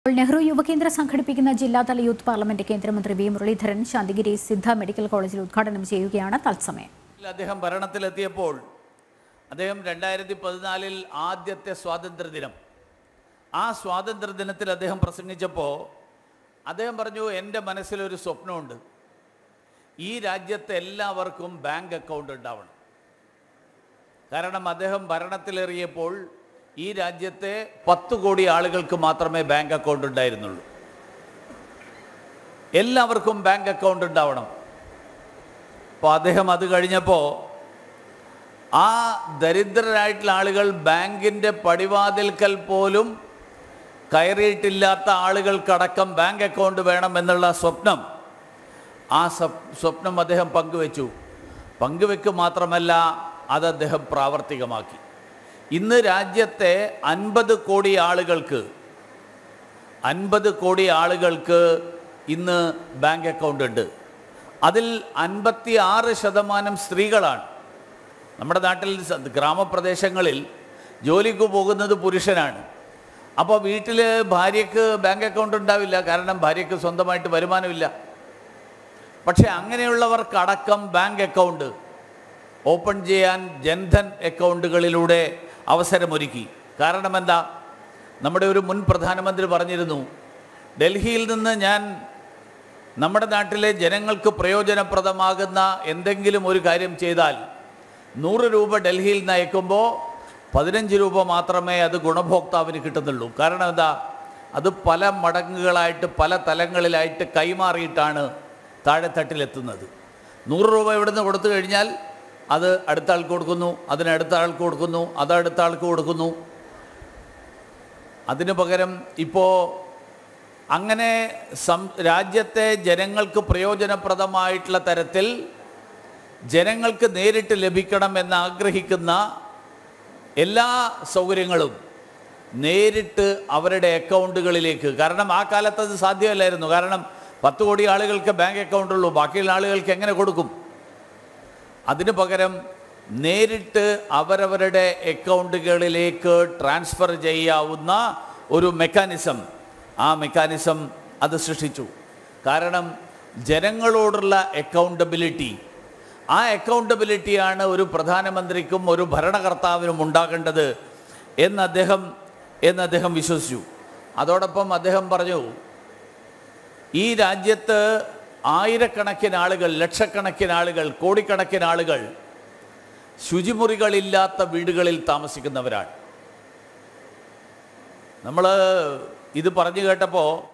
നെഹ്റു യുവകേന്ദ്ര സംഘടിപ്പിക്കുന്ന ജില്ലാതല youth parliament കേന്ദ്രമന്ത്രി വി മുരളീധരൻ ശാന്തിഗിരി സിദ്ധ മെഡിക്കൽ കോളേജിൽ ഉദ്ഘാടനം ചെയ്യുകയാണ് തത്സമയം അദ്ദേഹം ഭരണത്തിലെത്തിയപ്പോൾ അദ്ദേഹം രണ്ടായിരത്തി പതിനാലിൽ ആദ്യത്തെ സ്വാതന്ത്ര്യദിനം ആ സ്വാതന്ത്ര്യദിനത്തിൽ അദ്ദേഹം പ്രസംഗിച്ചപ്പോൾ അദ്ദേഹം പറഞ്ഞു എൻ്റെ മനസ്സിലൊരു സ്വപ്നമുണ്ട് ഈ രാജ്യത്തെ എല്ലാവർക്കും ബാങ്ക് അക്കൗണ്ട് ഉണ്ടാവണം കാരണം അദ്ദേഹം ഭരണത്തിലേറിയപ്പോൾ ഈ രാജ്യത്തെ പത്ത് കോടി ആളുകൾക്ക് മാത്രമേ ബാങ്ക് അക്കൗണ്ട് ഉണ്ടായിരുന്നുള്ളൂ എല്ലാവർക്കും ബാങ്ക് അക്കൗണ്ട് ഉണ്ടാവണം അപ്പോൾ അദ്ദേഹം അത് കഴിഞ്ഞപ്പോൾ ആ ദരിദ്രരായിട്ടുള്ള ആളുകൾ ബാങ്കിൻ്റെ പടിവാതിൽക്കൽ പോലും കയറിയിട്ടില്ലാത്ത ആളുകൾക്കടക്കം ബാങ്ക് അക്കൗണ്ട് വേണം എന്നുള്ള സ്വപ്നം ആ സ്വപ്- സ്വപ്നം അദ്ദേഹം പങ്കുവെച്ചു പങ്കുവെക്ക് മാത്രമല്ല അത് അദ്ദേഹം പ്രാവർത്തികമാക്കി ഇന്ന് രാജ്യത്തെ അൻപത് കോടി ആളുകൾക്ക് അൻപത് കോടി ആളുകൾക്ക് ഇന്ന് ബാങ്ക് അക്കൗണ്ട് ഉണ്ട് അതിൽ അൻപത്തി ആറ് ശതമാനം സ്ത്രീകളാണ് നമ്മുടെ നാട്ടിൽ സ- ഗ്രാമപ്രദേശങ്ങളിൽ ജോലിക്ക് പോകുന്നത് പുരുഷനാണ് അപ്പോൾ വീട്ടിൽ ഭാര്യയ്ക്ക് ബാങ്ക് അക്കൗണ്ട് ഉണ്ടാവില്ല കാരണം ഭാര്യയ്ക്ക് സ്വന്തമായിട്ട് വരുമാനമില്ല പക്ഷേ അങ്ങനെയുള്ളവർക്കടക്കം ബാങ്ക് അക്കൗണ്ട് ഓപ്പൺ ചെയ്യാൻ ജൻധൻ അക്കൗണ്ടുകളിലൂടെ അവസരമൊരുക്കി കാരണം എന്താ നമ്മുടെ ഒരു മുൻ പ്രധാനമന്ത്രി പറഞ്ഞിരുന്നു ഡൽഹിയിൽ നിന്ന് ഞാൻ നമ്മുടെ നാട്ടിലെ ജനങ്ങൾക്ക് പ്രയോജനപ്രദമാകുന്ന എന്തെങ്കിലും ഒരു കാര്യം ചെയ്താൽ നൂറ് രൂപ ഡൽഹിയിൽ നിന്ന് അയക്കുമ്പോൾ പതിനഞ്ച് രൂപ മാത്രമേ അത് ഗുണഭോക്താവിന് കിട്ടുന്നുള്ളൂ കാരണം എന്താ അത് പല മടങ്ങുകളായിട്ട് പല തലങ്ങളിലായിട്ട് കൈമാറിയിട്ടാണ് താഴെത്തട്ടിലെത്തുന്നത് നൂറ് രൂപ ഇവിടുന്ന് കൊടുത്തു കഴിഞ്ഞാൽ അത് അടുത്ത ആൾക്ക് കൊടുക്കുന്നു അതിന് അടുത്ത ആൾക്ക് കൊടുക്കുന്നു അത് അടുത്ത ആൾക്ക് കൊടുക്കുന്നു അതിനു പകരം ഇപ്പോൾ അങ്ങനെ സം രാജ്യത്തെ ജനങ്ങൾക്ക് പ്രയോജനപ്രദമായിട്ടുള്ള തരത്തിൽ ജനങ്ങൾക്ക് നേരിട്ട് ലഭിക്കണം എന്ന് ആഗ്രഹിക്കുന്ന എല്ലാ സൗകര്യങ്ങളും നേരിട്ട് അവരുടെ അക്കൗണ്ടുകളിലേക്ക് കാരണം ആ കാലത്ത് അത് സാധ്യമല്ലായിരുന്നു കാരണം പത്ത് കോടി ആളുകൾക്ക് ബാങ്ക് അക്കൗണ്ട് ഉള്ളൂ ബാക്കിയുള്ള ആളുകൾക്ക് എങ്ങനെ കൊടുക്കും അതിനു പകരം നേരിട്ട് അവരവരുടെ അക്കൗണ്ടുകളിലേക്ക് ട്രാൻസ്ഫർ ചെയ്യാവുന്ന ഒരു മെക്കാനിസം ആ മെക്കാനിസം അത് സൃഷ്ടിച്ചു കാരണം ജനങ്ങളോടുള്ള അക്കൗണ്ടബിലിറ്റി ആ അക്കൗണ്ടബിലിറ്റിയാണ് ഒരു പ്രധാനമന്ത്രിക്കും ഒരു ഭരണകർത്താവിനും ഉണ്ടാകേണ്ടത് എന്ന് അദ്ദേഹം എന്ന് അദ്ദേഹം വിശ്വസിച്ചു അതോടൊപ്പം അദ്ദേഹം പറഞ്ഞു ഈ രാജ്യത്ത് ആയിരക്കണക്കിന് ആളുകൾ ലക്ഷക്കണക്കിന് ആളുകൾ കോടിക്കണക്കിന് ആളുകൾ ശുചിമുറികളില്ലാത്ത വീടുകളിൽ താമസിക്കുന്നവരാണ് നമ്മൾ ഇത് പറഞ്ഞു കേട്ടപ്പോൾ